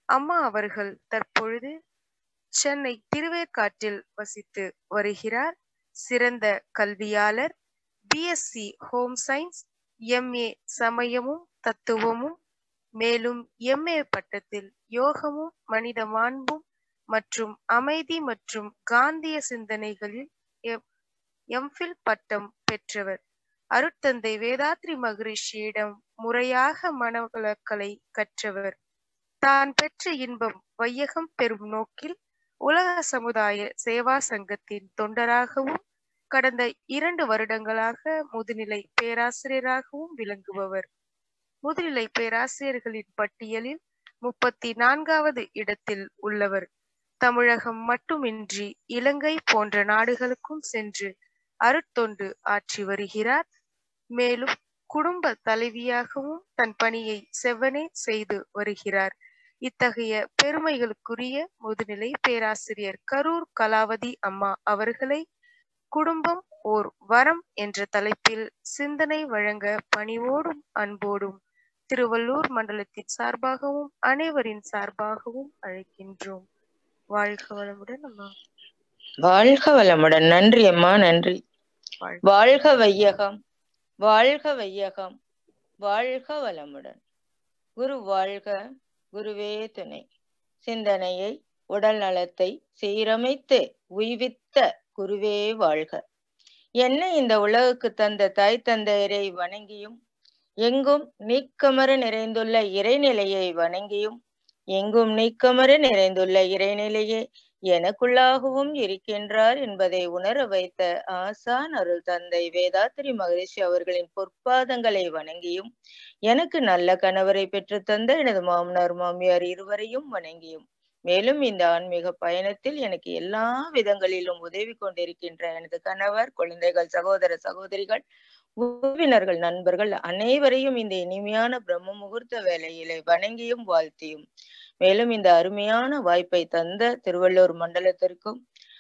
அம்மா அவர்கள் தற்பொழுது சென்னை திருவேற்காட்டில் வசித்து வருகிறார் சிறந்த கல்வியாளர் பிஎஸ்சி ஹோம் சயின்ஸ் எம்ஏ சமயமும் தத்துவமும் மேலும் எம்ஏ பட்டத்தில் யோகமும் மனித மாண்பும் மற்றும் அமைதி மற்றும் காந்திய சிந்தனைகளில் எம்ஃபில் பட்டம் பெற்றவர் அருட்தந்தை வேதாத்ரி மகரிஷியிடம் முறையாக மனவளக்கலை கற்றவர் தான் பெற்ற இன்பம் வையகம் பெறும் நோக்கில் உலக சமுதாய சேவா சங்கத்தின் தொண்டராகவும் கடந்த இரண்டு வருடங்களாக முதுநிலை பேராசிரியராகவும் விளங்குபவர் முதுநிலை பேராசிரியர்களின் பட்டியலில் முப்பத்தி நான்காவது இடத்தில் உள்ளவர் தமிழகம் மட்டுமின்றி இலங்கை போன்ற நாடுகளுக்கும் சென்று அருட்தொண்டு ஆற்றி வருகிறார் மேலும் குடும்ப தலைவியாகவும் தன் பணியை செவ்வனே செய்து வருகிறார் இத்தகைய பெருமைகளுக்குரிய முதுநிலை பேராசிரியர் கரூர் கலாவதி அம்மா அவர்களை குடும்பம் ஓர் வரம் என்ற தலைப்பில் சிந்தனை வழங்க பணிவோடும் அன்போடும் திருவள்ளூர் மண்டலத்தின் சார்பாகவும் அனைவரின் சார்பாகவும் அழைக்கின்றோம் வாழ்க வளமுடன் அம்மா வாழ்க வளமுடன் நன்றி அம்மா நன்றி வாழ்க வையகம் வாழ்க வையகம் வாழ்க வளமுடன் குரு வாழ்க குருவே துணை சிந்தனையை உடல் நலத்தை சீரமைத்து உய்வித்த குருவே வாழ்க என்னை இந்த உலகுக்கு தந்த தாய் தந்தையரை வணங்கியும் எங்கும் நீக்கமர நிறைந்துள்ள இறைநிலையை வணங்கியும் எங்கும் நீக்கமர நிறைந்துள்ள இறைநிலையே எனக்குள்ளாகவும் இருக்கின்றார் என்பதை உணர வைத்த ஆசான் அருள் தந்தை வேதாத்திரி மகரிஷி அவர்களின் பொற்பாதங்களை வணங்கியும் எனக்கு நல்ல கணவரை பெற்று தந்த எனது மாமனார் மாமியார் இருவரையும் வணங்கியும் மேலும் இந்த ஆன்மீக பயணத்தில் எனக்கு எல்லா விதங்களிலும் உதவி கொண்டிருக்கின்ற எனது கணவர் குழந்தைகள் சகோதர சகோதரிகள் உறவினர்கள் நண்பர்கள் அனைவரையும் இந்த இனிமையான பிரம்ம முகூர்த்த வேலையிலே வணங்கியும் வாழ்த்தியும் மேலும் இந்த அருமையான வாய்ப்பை தந்த திருவள்ளூர் மண்டலத்திற்கும்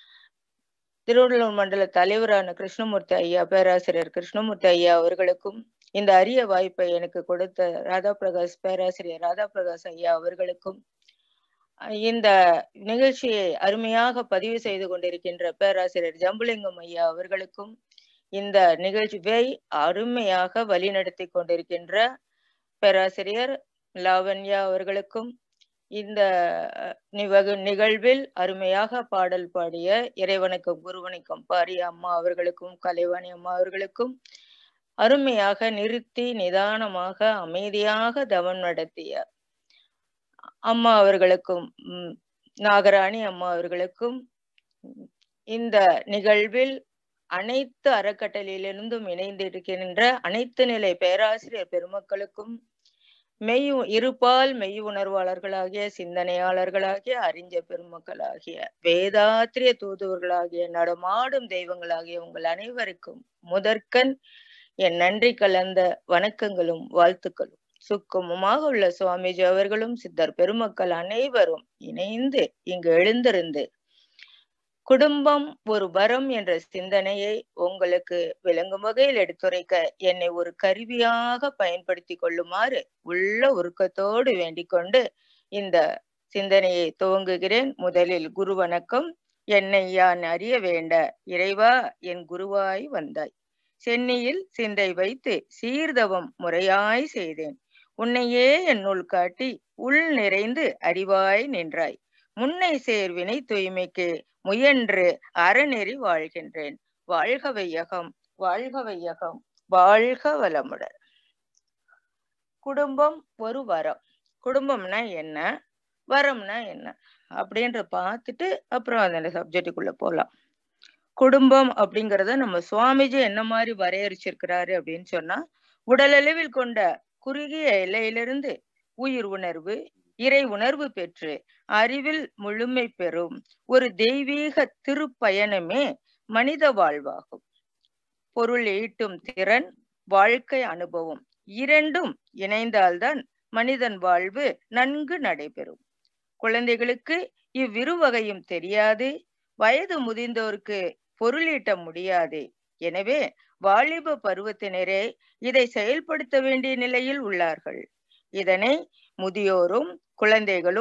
திருவள்ளூர் மண்டல தலைவரான கிருஷ்ணமூர்த்தி ஐயா பேராசிரியர் கிருஷ்ணமூர்த்தி ஐயா அவர்களுக்கும் இந்த அரிய வாய்ப்பை எனக்கு கொடுத்த ராதா பிரகாஷ் பேராசிரியர் ராதா பிரகாஷ் ஐயா அவர்களுக்கும் இந்த நிகழ்ச்சியை அருமையாக பதிவு செய்து கொண்டிருக்கின்ற பேராசிரியர் ஜம்புலிங்கம் ஐயா அவர்களுக்கும் இந்த நிகழ்ச்சியை அருமையாக வழிநடத்தி கொண்டிருக்கின்ற பேராசிரியர் லாவண்யா அவர்களுக்கும் இந்த நிவகு நிகழ்வில் அருமையாக பாடல் பாடிய இறைவனுக்கும் குருவனுக்கும் பாரிய அம்மா அவர்களுக்கும் கலைவாணி அம்மா அவர்களுக்கும் அருமையாக நிறுத்தி நிதானமாக அமைதியாக தவம் நடத்திய அம்மா அவர்களுக்கும் நாகராணி அம்மா அவர்களுக்கும் இந்த நிகழ்வில் அனைத்து அறக்கட்டளையிலிருந்தும் இணைந்திருக்கின்ற அனைத்து நிலை பேராசிரியர் பெருமக்களுக்கும் மெய் இருபால் மெய் உணர்வாளர்களாகிய சிந்தனையாளர்களாகிய அறிஞ்ச பெருமக்களாகிய வேதாத்திரிய தூதுவர்களாகிய நடமாடும் தெய்வங்களாகிய உங்கள் அனைவருக்கும் முதற்கண் என் நன்றி கலந்த வணக்கங்களும் வாழ்த்துக்களும் சுக்குமமாக உள்ள சுவாமிஜி அவர்களும் சித்தர் பெருமக்கள் அனைவரும் இணைந்து இங்கு எழுந்திருந்து குடும்பம் ஒரு வரம் என்ற சிந்தனையை உங்களுக்கு விளங்கும் வகையில் எடுத்துரைக்க என்னை ஒரு கருவியாக பயன்படுத்தி கொள்ளுமாறு உள்ள உருக்கத்தோடு வேண்டிக் கொண்டு இந்த சிந்தனையை துவங்குகிறேன் முதலில் குரு வணக்கம் என்னை யான் அறிய வேண்ட இறைவா என் குருவாய் வந்தாய் சென்னியில் சிந்தை வைத்து சீர்தவம் முறையாய் செய்தேன் உன்னையே என்னுள் காட்டி உள் நிறைந்து அறிவாய் நின்றாய் முன்னை சேர்வினை தூய்மைக்கு முயன்று அறநெறி வாழ்கின்றேன் வாழ்க வையகம் வாழ்க வையகம் வாழ்க வளமுடன் குடும்பம் ஒரு வரம் குடும்பம்னா என்ன வரம்னா என்ன அப்படின்ற பார்த்துட்டு அப்புறம் அந்த சப்ஜெக்டுக்குள்ள போலாம் குடும்பம் அப்படிங்கிறத நம்ம சுவாமிஜி என்ன மாதிரி வரையறிச்சிருக்கிறாரு அப்படின்னு சொன்னா உடலளவில் கொண்ட குறுகிய எல்லையிலிருந்து உயிர் உணர்வு இறை உணர்வு பெற்று அறிவில் முழுமை பெறும் ஒரு தெய்வீக திருப்பயணமே மனித வாழ்வாகும் பொருள் ஈட்டும் திறன் வாழ்க்கை அனுபவம் இரண்டும் இணைந்தால்தான் மனிதன் வாழ்வு நன்கு நடைபெறும் குழந்தைகளுக்கு இவ்விரு வகையும் தெரியாது வயது முதிர்ந்தோருக்கு பொருளீட்ட முடியாது எனவே வாலிப பருவத்தினரே இதை செயல்படுத்த வேண்டிய நிலையில் உள்ளார்கள் இதனை முதியோரும் குழந்தைகளும்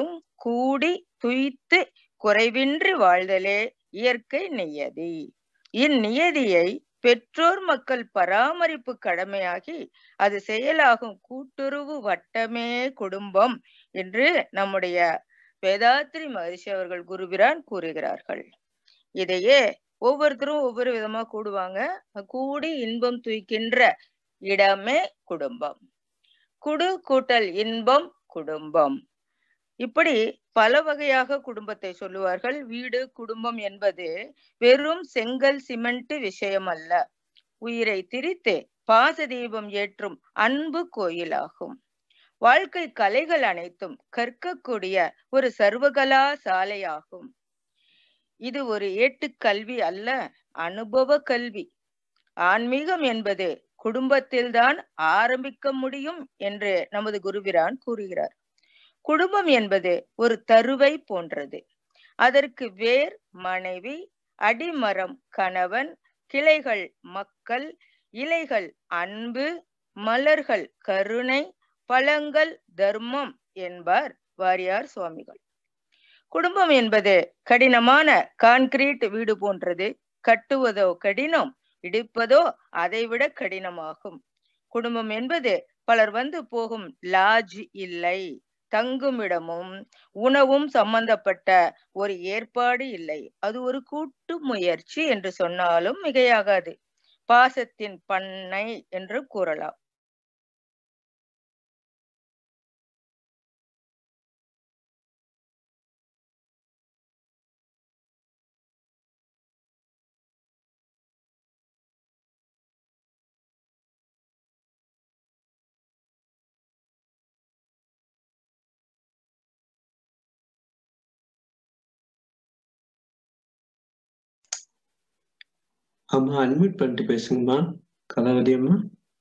கூடி துய்த்து குறைவின்றி வாழ்தலே இயற்கை நியதி இந்நியதியை பெற்றோர் மக்கள் பராமரிப்பு கடமையாகி அது செயலாகும் கூட்டுறவு வட்டமே குடும்பம் என்று நம்முடைய வேதாத்திரி மகரிஷி அவர்கள் குருபிரான் கூறுகிறார்கள் இதையே ஒவ்வொருத்தரும் ஒவ்வொரு விதமா கூடுவாங்க கூடி இன்பம் துய்க்கின்ற இடமே குடும்பம் குடு கூட்டல் இன்பம் குடும்பம் இப்படி பல வகையாக குடும்பத்தை சொல்லுவார்கள் வீடு குடும்பம் என்பது வெறும் செங்கல் சிமெண்ட் விஷயம் அல்ல உயிரை திரித்து பாச தீபம் ஏற்றும் அன்பு கோயிலாகும் வாழ்க்கை கலைகள் அனைத்தும் கற்கக்கூடிய ஒரு சர்வகலா சாலையாகும் இது ஒரு ஏட்டுக்கல்வி அல்ல அனுபவ கல்வி ஆன்மீகம் என்பது குடும்பத்தில்தான் ஆரம்பிக்க முடியும் என்று நமது குருபிரான் கூறுகிறார் குடும்பம் என்பது ஒரு தருவை போன்றது அதற்கு வேர் மனைவி அடிமரம் கணவன் கிளைகள் மக்கள் இலைகள் அன்பு மலர்கள் கருணை பழங்கள் தர்மம் என்பார் வாரியார் சுவாமிகள் குடும்பம் என்பது கடினமான கான்கிரீட் வீடு போன்றது கட்டுவதோ கடினம் இடிப்பதோ அதைவிட கடினமாகும் குடும்பம் என்பது பலர் வந்து போகும் லாஜ் இல்லை தங்குமிடமும் உணவும் சம்பந்தப்பட்ட ஒரு ஏற்பாடு இல்லை அது ஒரு கூட்டு முயற்சி என்று சொன்னாலும் மிகையாகாது பாசத்தின் பண்ணை என்று கூறலாம் அம்மா அட்மிட் பண்ணிட்டு பேசுங்கம்மா கலாவதி அம்மா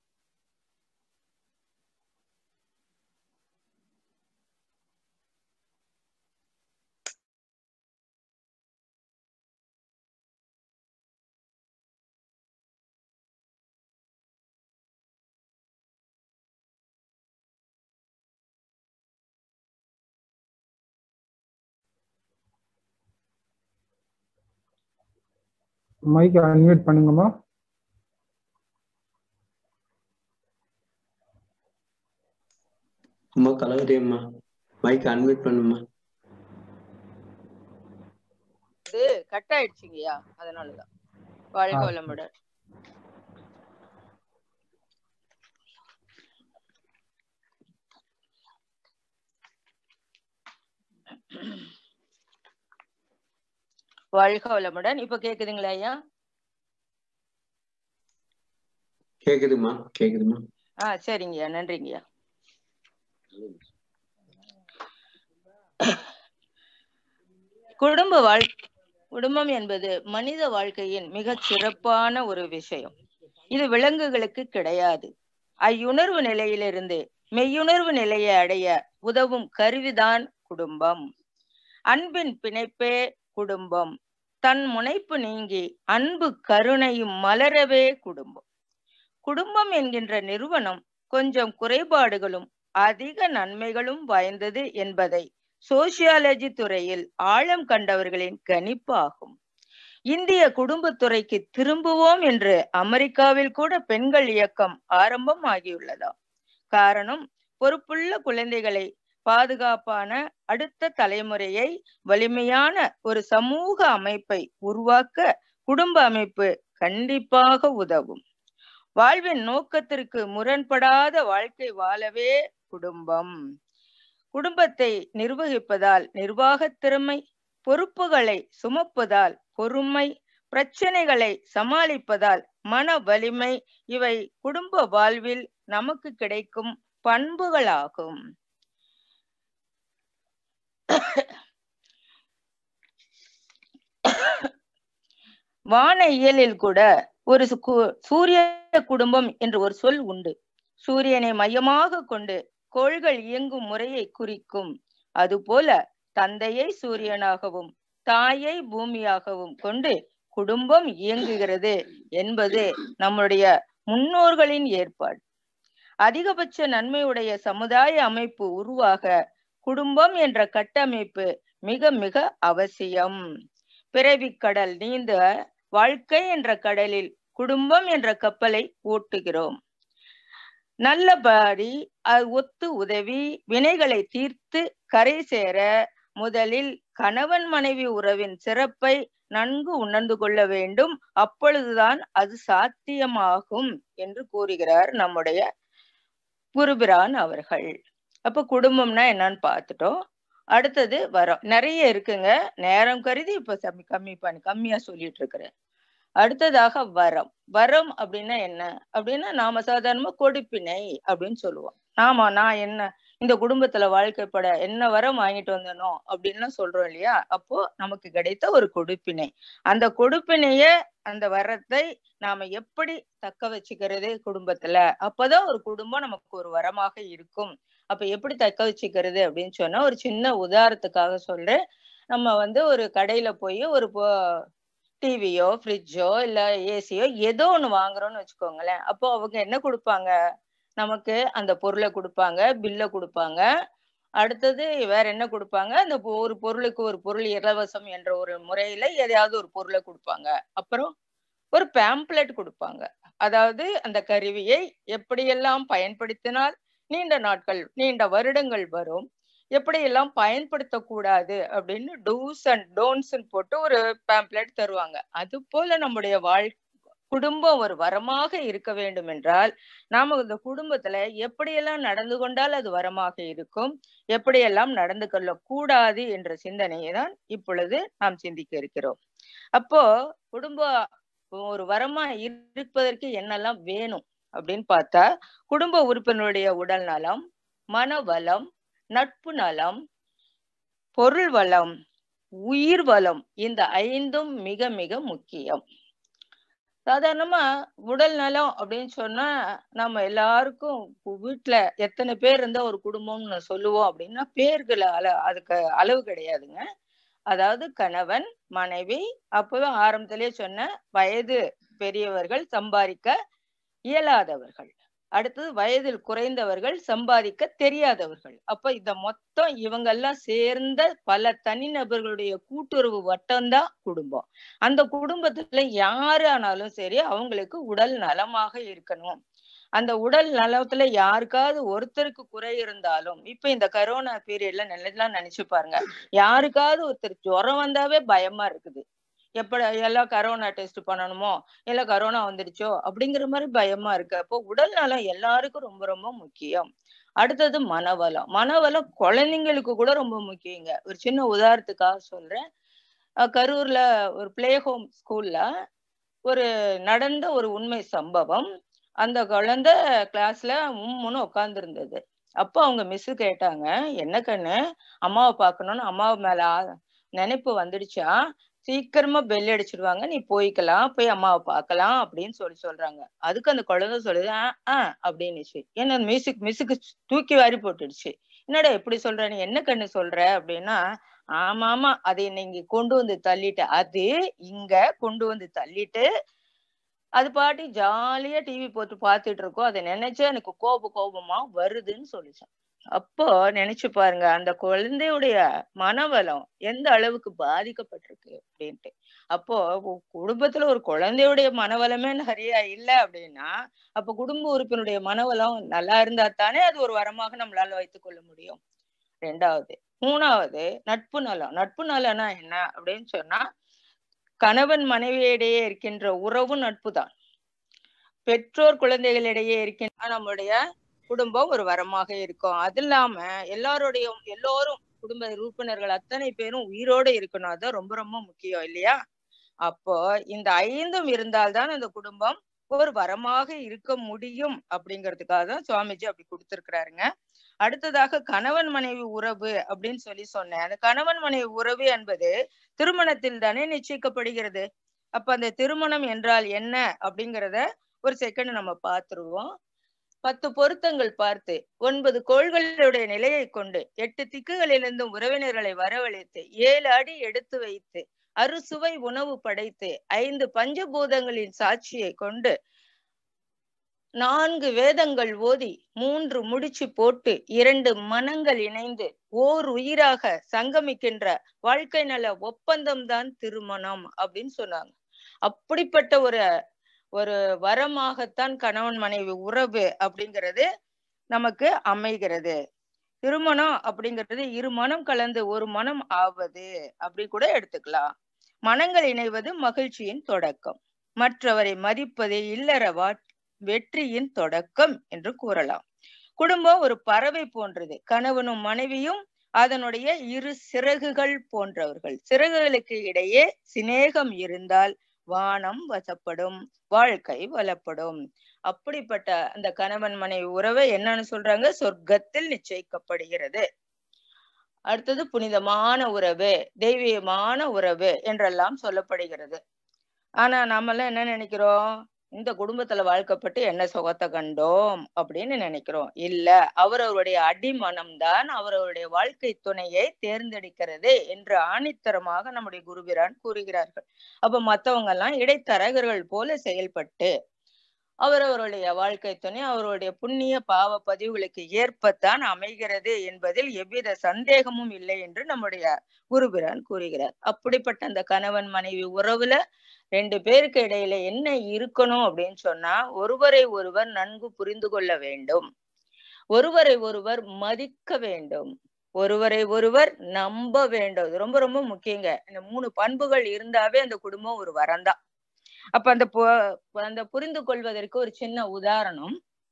மைக் அன்மியூட் பண்ணுங்கம்மா அம்மா கலாவதி அம்மா மைக் அன்மியூட் பண்ணுமா இது கட் ஆயிடுச்சுங்கய்யா அதனாலதான் வாழ்க ஆ. வளமுடன் வாழ்க வளமுடன் இப்ப கேக்குதுங்களா ஐயா கேக்குதுமா கேக்குதுமா ஆ சரிங்கய்யா நன்றிங்கய்யா குடும்ப வாழ் குடும்பம் என்பது மனித வாழ்க்கையின் மிகச் சிறப்பான ஒரு விஷயம் இது விலங்குகளுக்கு கிடையாது ஐயுணர்வு நிலையிலிருந்து மெய்யுணர்வு நிலையை அடைய உதவும் கருவிதான் குடும்பம் அன்பின் பிணைப்பே குடும்பம் தன் முனைப்பு நீங்கி அன்பு கருணையும் மலரவே குடும்பம் குடும்பம் என்கின்ற நிறுவனம் கொஞ்சம் குறைபாடுகளும் அதிக நன்மைகளும் வாய்ந்தது என்பதை சோசியாலஜி துறையில் ஆழம் கண்டவர்களின் கணிப்பாகும் இந்திய குடும்பத்துறைக்கு திரும்புவோம் என்று அமெரிக்காவில் கூட பெண்கள் இயக்கம் ஆரம்பம் ஆகியுள்ளதாம் காரணம் பொறுப்புள்ள குழந்தைகளை பாதுகாப்பான அடுத்த தலைமுறையை வலிமையான ஒரு சமூக அமைப்பை உருவாக்க குடும்ப அமைப்பு கண்டிப்பாக உதவும் வாழ்வின் நோக்கத்திற்கு முரண்படாத வாழ்க்கை வாழவே குடும்பம் குடும்பத்தை நிர்வகிப்பதால் நிர்வாகத் திறமை பொறுப்புகளை சுமப்பதால் பொறுமை பிரச்சனைகளை சமாளிப்பதால் மன வலிமை இவை குடும்ப வாழ்வில் நமக்கு கிடைக்கும் பண்புகளாகும் வான இயலில் கூட ஒரு சு- கு- சூரிய குடும்பம் என்று ஒரு சொல் உண்டு சூரியனை மையமாக கொண்டு கோள்கள் இயங்கும் முறையை குறிக்கும் அதுபோல தந்தையை சூரியனாகவும் தாயை பூமியாகவும் கொண்டு குடும்பம் இயங்குகிறது என்பது நம்முடைய முன்னோர்களின் ஏற்பாடு அதிகபட்ச நன்மையுடைய சமுதாய அமைப்பு உருவாக குடும்பம் என்ற கட்டமைப்பு மிக மிக அவசியம் பிறவி கடல் நீந்த வாழ்க்கை என்ற கடலில் குடும்பம் என்ற கப்பலை ஓட்டுகிறோம் நல்லபடி ஒத்து உதவி வினைகளை தீர்த்து கரை சேர முதலில் கணவன் மனைவி உறவின் சிறப்பை நன்கு உணர்ந்து கொள்ள வேண்டும் அப்பொழுதுதான் அது சாத்தியமாகும் என்று கூறுகிறார் நம்முடைய குருபிரான் அவர்கள் அப்ப குடும்பம்னா என்னன்னு பார்த்துட்டோம் அடுத்தது வரம் நிறைய இருக்குங்க நேரம் கருதி இப்ப கம்மி பண்ணி கம்மியா சொல்லிட்டு இருக்கிறேன் அடுத்ததாக வரம் வரம் அப்படின்னா என்ன அப்படின்னா நாம சாதாரணமா கொடுப்பினை அப்படின்னு சொல்லுவோம் ஆமா நான் என்ன இந்த குடும்பத்துல வாழ்க்கைப்பட என்ன வரம் வாங்கிட்டு வந்தனோ அப்படின்லாம் சொல்றோம் இல்லையா அப்போ நமக்கு கிடைத்த ஒரு கொடுப்பினை அந்த கொடுப்பினைய அந்த வரத்தை நாம எப்படி தக்க வச்சுக்கிறது குடும்பத்துல அப்பதான் ஒரு குடும்பம் நமக்கு ஒரு வரமாக இருக்கும் அப்ப எப்படி தக்க வச்சுக்கிறது அப்படின்னு சொன்னா ஒரு சின்ன உதாரணத்துக்காக சொல்றேன் நம்ம வந்து ஒரு கடையில போய் ஒரு டிவியோ ஃப்ரிட்ஜோ இல்ல ஏசியோ ஏதோ ஒண்ணு வாங்குறோம்னு வச்சுக்கோங்களேன் அப்போ அவங்க என்ன கொடுப்பாங்க நமக்கு அந்த பொருளை கொடுப்பாங்க பில்லை கொடுப்பாங்க அடுத்தது வேற என்ன கொடுப்பாங்க அந்த ஒரு பொருளுக்கு ஒரு பொருள் இலவசம் என்ற ஒரு முறையில எதையாவது ஒரு பொருளை கொடுப்பாங்க அப்புறம் ஒரு பேம்ப்ளெட் கொடுப்பாங்க அதாவது அந்த கருவியை எப்படியெல்லாம் பயன்படுத்தினால் நீண்ட நாட்கள் நீண்ட வருடங்கள் வரும் எப்படியெல்லாம் பயன்படுத்தக்கூடாது அப்படின்னு டூஸ் அண்ட் டோன்ஸ் போட்டு ஒரு பேம்ப்ளெட் தருவாங்க அது போல நம்முடைய வாழ் குடும்பம் ஒரு வரமாக இருக்க வேண்டும் என்றால் நாம இந்த குடும்பத்துல எப்படியெல்லாம் நடந்து கொண்டால் அது வரமாக இருக்கும் எப்படியெல்லாம் நடந்து கொள்ள கூடாது என்ற சிந்தனையை தான் இப்பொழுது நாம் சிந்திக்க இருக்கிறோம் அப்போ குடும்பம் ஒரு வரமா இருப்பதற்கு என்னெல்லாம் வேணும் அப்படின்னு பார்த்தா குடும்ப உறுப்பினருடைய உடல் நலம் மனவளம் நட்பு நலம் பொருள் வளம் உயிர் வளம் இந்த ஐந்தும் மிக மிக முக்கியம் சாதாரணமா உடல் நலம் அப்படின்னு சொன்னா நம்ம எல்லாருக்கும் வீட்டுல எத்தனை பேர் இருந்தா ஒரு குடும்பம்னு சொல்லுவோம் அப்படின்னா பேர்களை அள அதுக்கு அளவு கிடையாதுங்க அதாவது கணவன் மனைவி அப்பவே ஆரம்பத்திலேயே சொன்ன வயது பெரியவர்கள் சம்பாதிக்க இயலாதவர்கள் அடுத்தது வயதில் குறைந்தவர்கள் சம்பாதிக்க தெரியாதவர்கள் அப்ப இந்த மொத்தம் இவங்கெல்லாம் சேர்ந்த பல தனிநபர்களுடைய கூட்டுறவு வட்டம்தான் குடும்பம் அந்த குடும்பத்துல யாரு ஆனாலும் சரி அவங்களுக்கு உடல் நலமாக இருக்கணும் அந்த உடல் நலத்துல யாருக்காவது ஒருத்தருக்கு குறை இருந்தாலும் இப்ப இந்த கரோனா பீரியட்ல நல்லா நினைச்சு பாருங்க யாருக்காவது ஒருத்தர் ஜுரம் வந்தாவே பயமா இருக்குது எப்படி எல்லாம் கரோனா டெஸ்ட் பண்ணணுமோ இல்ல கரோனா வந்துடுச்சோ அப்படிங்கிற மாதிரி பயமா இருக்கு அப்போ உடல் நலம் எல்லாருக்கும் ரொம்ப ரொம்ப முக்கியம் அடுத்தது மனவளம் மனவளம் குழந்தைங்களுக்கு கூட ரொம்ப முக்கியங்க ஒரு சின்ன உதாரணத்துக்காக சொல்றேன் கரூர்ல ஒரு பிளே ஹோம் ஸ்கூல்ல ஒரு நடந்த ஒரு உண்மை சம்பவம் அந்த குழந்தை கிளாஸ்ல மும்முன்னு உட்கார்ந்து இருந்தது அப்போ அவங்க மிஸ் கேட்டாங்க என்ன கண்ணு அம்மாவை பார்க்கணும்னு அம்மாவை மேல நினைப்பு வந்துடுச்சா சீக்கிரமா பெல் அடிச்சிடுவாங்க நீ போய்க்கலாம் போய் அம்மாவை பார்க்கலாம் அப்படின்னு சொல்லி சொல்றாங்க அதுக்கு அந்த குழந்தை சொல்லுது ஆஹ் அப்படின்னுச்சு ஏன்னா மியூசிக் மிஸ்ஸுக்கு தூக்கி வாரி போட்டுடுச்சு என்னடா எப்படி சொல்ற நீ என்ன கண்ணு சொல்ற அப்படின்னா ஆமா ஆமா அதை நீங்க கொண்டு வந்து தள்ளிட்டு அது இங்க கொண்டு வந்து தள்ளிட்டு அது பாட்டி ஜாலியா டிவி போட்டு பார்த்துட்டு இருக்கோம் அதை நினைச்சு எனக்கு கோப கோபமா வருதுன்னு சொல்லிச்சான் அப்போ நினைச்சு பாருங்க அந்த குழந்தையுடைய மனவளம் எந்த அளவுக்கு பாதிக்கப்பட்டிருக்கு அப்படின்ட்டு அப்போ குடும்பத்துல ஒரு குழந்தையுடைய மனவளமே நிறைய இல்லை அப்படின்னா அப்ப குடும்ப உறுப்பினுடைய மனவளம் நல்லா இருந்தா தானே அது ஒரு வரமாக நம்மளால வைத்துக் கொள்ள முடியும் ரெண்டாவது மூணாவது நட்பு நலம் நட்பு நலம்னா என்ன அப்படின்னு சொன்னா கணவன் மனைவியிடையே இருக்கின்ற உறவு நட்பு தான் பெற்றோர் குழந்தைகளிடையே இருக்கின்ற நம்மளுடைய குடும்பம் ஒரு வரமாக இருக்கும் அது இல்லாம எல்லாருடைய எல்லோரும் குடும்ப உறுப்பினர்கள் அத்தனை பேரும் உயிரோட இருக்கணும் அதுதான் ரொம்ப ரொம்ப முக்கியம் இல்லையா அப்போ இந்த ஐந்தும் இருந்தால்தான் அந்த குடும்பம் ஒரு வரமாக இருக்க முடியும் அப்படிங்கிறதுக்காக தான் சுவாமிஜி அப்படி கொடுத்திருக்கிறாருங்க அடுத்ததாக கணவன் மனைவி உறவு அப்படின்னு சொல்லி சொன்னேன் அந்த கணவன் மனைவி உறவு என்பது திருமணத்தில் தானே நிச்சயிக்கப்படுகிறது அப்ப அந்த திருமணம் என்றால் என்ன அப்படிங்கிறத ஒரு செகண்ட் நம்ம பார்த்துருவோம் பத்து பொருத்தங்கள் பார்த்து ஒன்பது கோள்களுடைய நிலையை கொண்டு எட்டு திக்குகளிலிருந்தும் உறவினர்களை வரவழைத்து ஏழு அடி எடுத்து வைத்து அறுசுவை உணவு படைத்து ஐந்து பஞ்சபூதங்களின் சாட்சியை கொண்டு நான்கு வேதங்கள் ஓதி மூன்று முடிச்சு போட்டு இரண்டு மனங்கள் இணைந்து ஓர் உயிராக சங்கமிக்கின்ற வாழ்க்கை நல ஒப்பந்தம் தான் திருமணம் அப்படின்னு சொன்னாங்க அப்படிப்பட்ட ஒரு ஒரு வரமாகத்தான் கணவன் மனைவி உறவு அப்படிங்கிறது நமக்கு அமைகிறது திருமணம் அப்படிங்கிறது இரு மனம் கலந்து ஒரு மனம் ஆவது அப்படி கூட எடுத்துக்கலாம் மனங்கள் இணைவது மகிழ்ச்சியின் தொடக்கம் மற்றவரை மதிப்பதே இல்லற வா வெற்றியின் தொடக்கம் என்று கூறலாம் குடும்பம் ஒரு பறவை போன்றது கணவனும் மனைவியும் அதனுடைய இரு சிறகுகள் போன்றவர்கள் சிறகுகளுக்கு இடையே சிநேகம் இருந்தால் வானம் வசப்படும் வாழ்க்கை வளப்படும் அப்படிப்பட்ட அந்த கணவன் மனைவி உறவை என்னன்னு சொல்றாங்க சொர்க்கத்தில் நிச்சயிக்கப்படுகிறது அடுத்தது புனிதமான உறவு தெய்வீகமான உறவு என்றெல்லாம் சொல்லப்படுகிறது ஆனா நாமெல்லாம் என்ன நினைக்கிறோம் இந்த குடும்பத்துல வாழ்க்கப்பட்டு என்ன சுகத்தை கண்டோம் அப்படின்னு நினைக்கிறோம் இல்ல அவரவருடைய அடிமனம்தான் அவரவருடைய வாழ்க்கை துணையை தேர்ந்தெடுக்கிறது என்று ஆணித்தரமாக நம்முடைய குருபிரான் கூறுகிறார்கள் அப்ப மத்தவங்க எல்லாம் இடைத்தரகர்கள் போல செயல்பட்டு அவரவருடைய வாழ்க்கை துணை அவருடைய புண்ணிய பாவ பதிவுகளுக்கு ஏற்பத்தான் அமைகிறது என்பதில் எவ்வித சந்தேகமும் இல்லை என்று நம்முடைய குருபிரான் கூறுகிறார் அப்படிப்பட்ட அந்த கணவன் மனைவி உறவுல ரெண்டு பேருக்கு இடையில என்ன இருக்கணும் அப்படின்னு சொன்னா ஒருவரை ஒருவர் நன்கு புரிந்து கொள்ள வேண்டும் ஒருவரை ஒருவர் மதிக்க வேண்டும் ஒருவரை ஒருவர் நம்ப வேண்டும் இது ரொம்ப ரொம்ப முக்கியங்க இந்த மூணு பண்புகள் இருந்தாவே அந்த குடும்பம் ஒரு வரம்தான் அப்ப அந்த அந்த புரிந்து கொள்வதற்கு ஒரு சின்ன உதாரணம்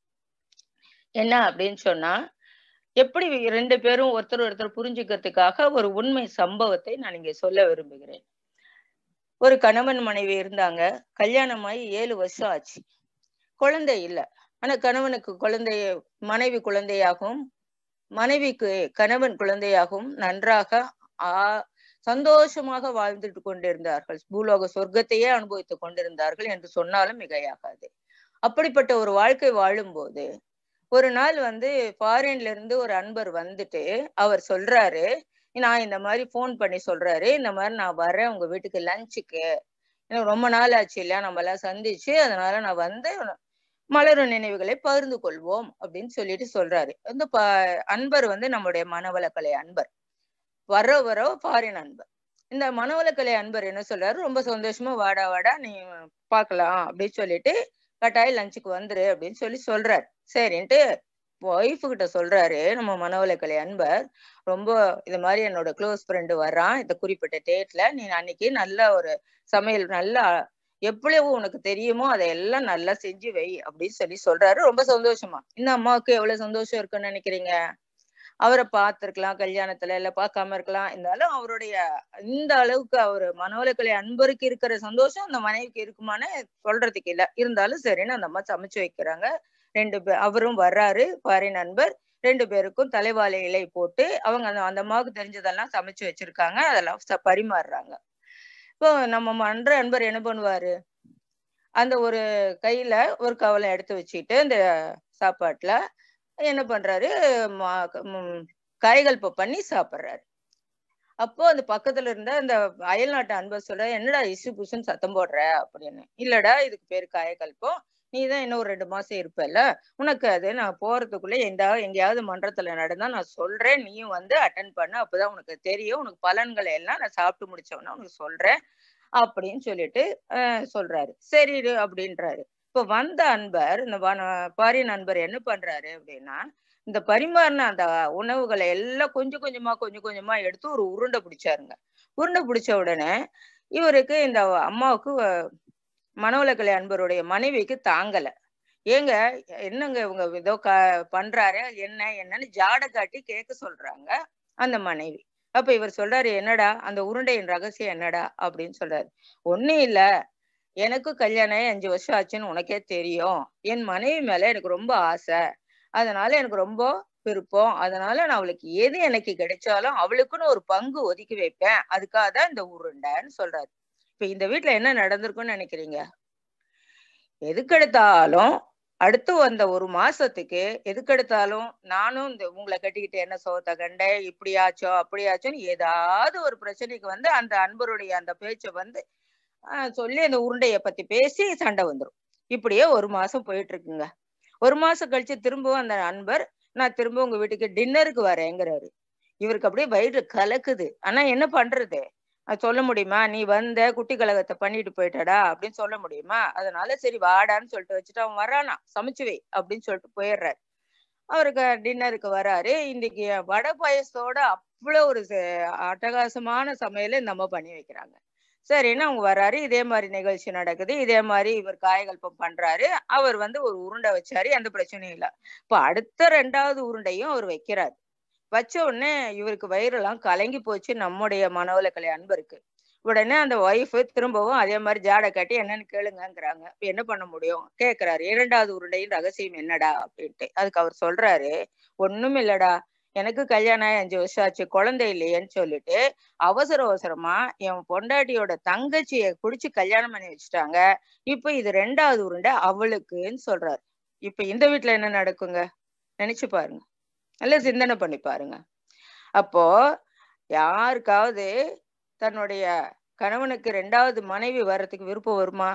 என்ன அப்படின்னு சொன்னா எப்படி ரெண்டு பேரும் ஒருத்தர் ஒருத்தர் புரிஞ்சுக்கிறதுக்காக ஒரு உண்மை சம்பவத்தை நான் இங்க சொல்ல விரும்புகிறேன் ஒரு கணவன் மனைவி இருந்தாங்க கல்யாணமாயி ஏழு வருஷம் ஆச்சு குழந்தை இல்ல ஆனா கணவனுக்கு குழந்தைய மனைவி குழந்தையாகவும் மனைவிக்கு கணவன் குழந்தையாகவும் நன்றாக ஆ சந்தோஷமாக வாழ்ந்துட்டு கொண்டிருந்தார்கள் பூலோக சொர்க்கத்தையே அனுபவித்துக் கொண்டிருந்தார்கள் என்று சொன்னாலும் மிகையாகாது அப்படிப்பட்ட ஒரு வாழ்க்கை வாழும்போது ஒரு நாள் வந்து ஃபாரின்ல இருந்து ஒரு அன்பர் வந்துட்டு அவர் சொல்றாரு நான் இந்த மாதிரி ஃபோன் பண்ணி சொல்றாரு இந்த மாதிரி நான் வரேன் உங்க வீட்டுக்கு லஞ்சுக்கு எனக்கு ரொம்ப நாள் ஆச்சு இல்லையா நம்ம எல்லாம் சந்திச்சு அதனால நான் வந்து மலரும் நினைவுகளை பகிர்ந்து கொள்வோம் அப்படின்னு சொல்லிட்டு சொல்றாரு இந்த ப அன்பர் வந்து நம்முடைய மனவளக்கலை அன்பர் வர வர ஃபாரின் அன்பர் இந்த மனவளக்கலை அன்பர் என்ன சொல்றாரு ரொம்ப சந்தோஷமா வாடா வாடா நீ பார்க்கலாம் அப்படின்னு சொல்லிட்டு கட்டாயம் லஞ்சுக்கு வந்துரு அப்படின்னு சொல்லி சொல்றாரு சரின்ட்டு ஒய்ஃபு கிட்ட சொல்றாரு நம்ம மனவளக்கலை அன்பர் ரொம்ப இது மாதிரி என்னோட க்ளோஸ் ஃப்ரெண்டு வர்றான் இந்த குறிப்பிட்ட டேட்ல நீ அன்னைக்கு நல்ல ஒரு சமையல் நல்லா எவ்வளவு உனக்கு தெரியுமோ அதையெல்லாம் நல்லா செஞ்சு வை அப்படின்னு சொல்லி சொல்றாரு ரொம்ப சந்தோஷமா இந்த அம்மாவுக்கு எவ்வளவு சந்தோஷம் இருக்குன்னு நினைக்கிறீங்க அவரை பார்த்திருக்கலாம் கல்யாணத்துல இல்ல பார்க்காம இருக்கலாம் இருந்தாலும் அவருடைய இந்த அளவுக்கு அவர் மனோலக்கலை அன்பருக்கு இருக்கிற சந்தோஷம் அந்த மனைவிக்கு இருக்குமான்னு சொல்றதுக்கு இல்ல இருந்தாலும் சரின்னு அந்த அம்மா சமைச்சு வைக்கிறாங்க ரெண்டு பேர் அவரும் வர்றாரு பாரி நண்பர் ரெண்டு பேருக்கும் தலைவாழை இலை போட்டு அவங்க அந்த அந்த அம்மாவுக்கு தெரிஞ்சதெல்லாம் சமைச்சு வச்சிருக்காங்க அதெல்லாம் பரிமாறுறாங்க இப்போ நம்ம மன்ற அன்பர் என்ன பண்ணுவாரு அந்த ஒரு கையில ஒரு கவலை எடுத்து வச்சுட்டு இந்த சாப்பாட்டுல என்ன பண்றாரு காய்கள் பண்ணி சாப்பிட்றாரு அப்போ அந்த பக்கத்துல இருந்த அந்த அயல்நாட்டு அன்பர் சொல்ற என்னடா இசு புசுன்னு சத்தம் போடுற அப்படின்னு இல்லடா இதுக்கு பேரு காயக்கல்பம் நீ தான் இன்னும் ஒரு ரெண்டு மாசம் இருப்பல்ல உனக்கு அது நான் போறதுக்குள்ள எந்த எங்கேயாவது மன்றத்துல நடந்தா நான் சொல்றேன் நீயும் வந்து அட்டன் பண்ண அப்பதான் உனக்கு தெரியும் உனக்கு பலன்களை எல்லாம் நான் சாப்பிட்டு முடிச்சவொன்னா உனக்கு சொல்றேன் அப்படின்னு சொல்லிட்டு சொல்றாரு சரி அப்படின்றாரு இப்ப வந்த அன்பர் இந்த பாரி நண்பர் என்ன பண்றாரு அப்படின்னா இந்த பரிமாறின அந்த உணவுகளை எல்லாம் கொஞ்சம் கொஞ்சமா கொஞ்சம் கொஞ்சமா எடுத்து ஒரு உருண்டை பிடிச்சாருங்க உருண்டை பிடிச்ச உடனே இவருக்கு இந்த அம்மாவுக்கு மனோலக்கலை அன்பருடைய மனைவிக்கு தாங்கல ஏங்க என்னங்க இவங்க ஏதோ க பண்றாரு என்ன என்னன்னு ஜாட காட்டி கேட்க சொல்றாங்க அந்த மனைவி அப்ப இவர் சொல்றாரு என்னடா அந்த உருண்டையின் ரகசியம் என்னடா அப்படின்னு சொல்றாரு ஒன்னும் இல்ல எனக்கு கல்யாணம் அஞ்சு வருஷம் ஆச்சுன்னு உனக்கே தெரியும் என் மனைவி மேல எனக்கு ரொம்ப ஆசை அதனால எனக்கு ரொம்ப விருப்பம் அதனால நான் அவளுக்கு எது எனக்கு கிடைச்சாலும் அவளுக்குன்னு ஒரு பங்கு ஒதுக்கி வைப்பேன் அதுக்காக தான் இந்த உருண்டைன்னு சொல்றாரு இப்ப இந்த வீட்டுல என்ன நடந்திருக்கும்னு நினைக்கிறீங்க எதுக்கெடுத்தாலும் அடுத்து வந்த ஒரு மாசத்துக்கு எதுக்கெடுத்தாலும் நானும் இந்த உங்களை கட்டிக்கிட்டு என்ன சோத்த கண்டேன் இப்படியாச்சோ அப்படியாச்சோன்னு ஏதாவது ஒரு பிரச்சனைக்கு வந்து அந்த அன்பருடைய அந்த பேச்சை வந்து சொல்லி அந்த உருண்டைய பத்தி பேசி சண்டை வந்துடும் இப்படியே ஒரு மாசம் போயிட்டு இருக்குங்க ஒரு மாசம் கழிச்சு திரும்பவும் அந்த நண்பர் நான் திரும்ப உங்க வீட்டுக்கு டின்னருக்கு வரேங்கிறாரு இவருக்கு அப்படியே வயிறு கலக்குது ஆனா என்ன பண்றது அது சொல்ல முடியுமா நீ வந்த குட்டி கலகத்தை பண்ணிட்டு போயிட்டடா அப்படின்னு சொல்ல முடியுமா அதனால சரி வாடான்னு சொல்லிட்டு வச்சுட்டு அவன் வரானா சமைச்சு வை அப்படின்னு சொல்லிட்டு போயிடுறாரு அவருக்கு டின்னருக்கு வராரு இன்னைக்கு வடை பாயசத்தோட அவ்வளவு ஒரு ச- அட்டகாசமான சமையலை நம்ம பண்ணி வைக்கிறாங்க சரின்னு அவங்க வராரு இதே மாதிரி நிகழ்ச்சி நடக்குது இதே மாதிரி இவர் காயகல்பம் பண்றாரு அவர் வந்து ஒரு உருண்டை வச்சாரு எந்த பிரச்சனையும் இல்ல இப்ப அடுத்த ரெண்டாவது உருண்டையும் அவர் வைக்கிறாரு வச்ச உடனே இவருக்கு வயிறெல்லாம் கலங்கி போச்சு நம்முடைய மனோலக்கலை அன்பருக்கு உடனே அந்த ஒய்ஃப் திரும்பவும் அதே மாதிரி ஜாடை காட்டி என்னன்னு கேளுங்கங்கிறாங்க இப்ப என்ன பண்ண முடியும் கேக்குறாரு இரண்டாவது உருண்டையின் ரகசியம் என்னடா அப்படின்ட்டு அதுக்கு அவர் சொல்றாரு ஒண்ணும் இல்லடா எனக்கு கல்யாணம் ஆகி அஞ்சு வருஷம் ஆச்சு குழந்தை இல்லையேன்னு சொல்லிட்டு அவசர அவசரமா என் பொண்டாட்டியோட தங்கச்சிய குடிச்சு கல்யாணம் பண்ணி வச்சுட்டாங்க இப்ப இது ரெண்டாவது உருண்டை அவளுக்குன்னு சொல்றாரு இப்ப இந்த வீட்ல என்ன நடக்குங்க நினைச்சு பாருங்க நல்லா சிந்தனை பண்ணி பாருங்க அப்போ யாருக்காவது தன்னுடைய கணவனுக்கு ரெண்டாவது மனைவி வர்றதுக்கு விருப்பம் வருமா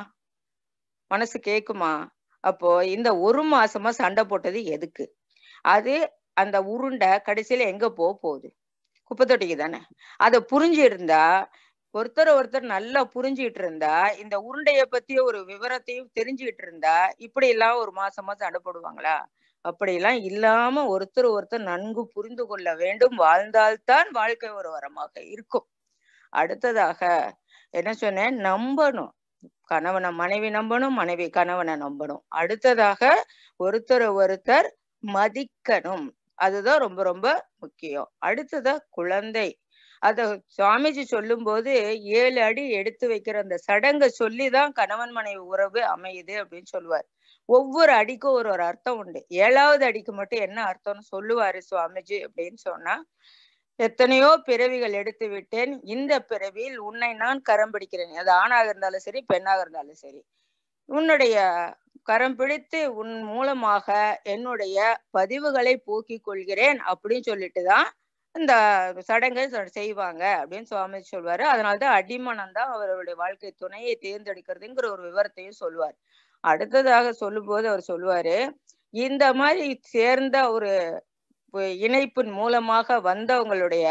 மனசு கேக்குமா அப்போ இந்த ஒரு மாசமா சண்டை போட்டது எதுக்கு அது அந்த உருண்டை கடைசியில எங்க போக போகுது குப்பை தொட்டிக்கு தானே அதை புரிஞ்சு இருந்தா ஒருத்தர் ஒருத்தர் நல்லா புரிஞ்சுக்கிட்டு இருந்தா இந்த உருண்டைய பத்தி ஒரு விவரத்தையும் தெரிஞ்சுக்கிட்டு இருந்தா இப்படி எல்லாம் ஒரு மாசமா சண்டை போடுவாங்களா அப்படியெல்லாம் இல்லாம ஒருத்தர் ஒருத்தர் நன்கு புரிந்து கொள்ள வேண்டும் வாழ்ந்தால்தான் வாழ்க்கை ஒரு வரமாக இருக்கும் அடுத்ததாக என்ன சொன்னேன் நம்பணும் கணவனை மனைவி நம்பணும் மனைவி கணவனை நம்பணும் அடுத்ததாக ஒருத்தரை ஒருத்தர் மதிக்கணும் அதுதான் ரொம்ப ரொம்ப முக்கியம் அடுத்ததா குழந்தை அத சுவாமிஜி சொல்லும்போது ஏழு அடி எடுத்து வைக்கிற அந்த சடங்கை சொல்லிதான் கணவன் மனைவி உறவு அமையுது அப்படின்னு சொல்லுவார் ஒவ்வொரு அடிக்கும் ஒரு ஒரு அர்த்தம் உண்டு ஏழாவது அடிக்கு மட்டும் என்ன அர்த்தம்னு சொல்லுவாரு சுவாமிஜி அப்படின்னு சொன்னா எத்தனையோ பிறவிகள் எடுத்து விட்டேன் இந்த பிறவியில் உன்னை நான் கரம் பிடிக்கிறேன் அது ஆணாக இருந்தாலும் சரி பெண்ணாக இருந்தாலும் சரி உன்னுடைய கரம் பிடித்து உன் மூலமாக என்னுடைய பதிவுகளை போக்கிக் கொள்கிறேன் அப்படின்னு சொல்லிட்டு தான் இந்த சடங்கை சொ- செய்வாங்க அப்படின்னு சுவாமி சொல்வாரு அதனாலதான் அடிமனம் தான் அவருடைய வாழ்க்கை துணையை தேர்ந்தெடுக்கிறதுங்கிற ஒரு விவரத்தையும் சொல்லுவார் அடுத்ததாக சொல்லும்போது அவர் சொல்லுவாரு இந்த மாதிரி சேர்ந்த ஒரு வ- இணைப்பின் மூலமாக வந்தவங்களுடைய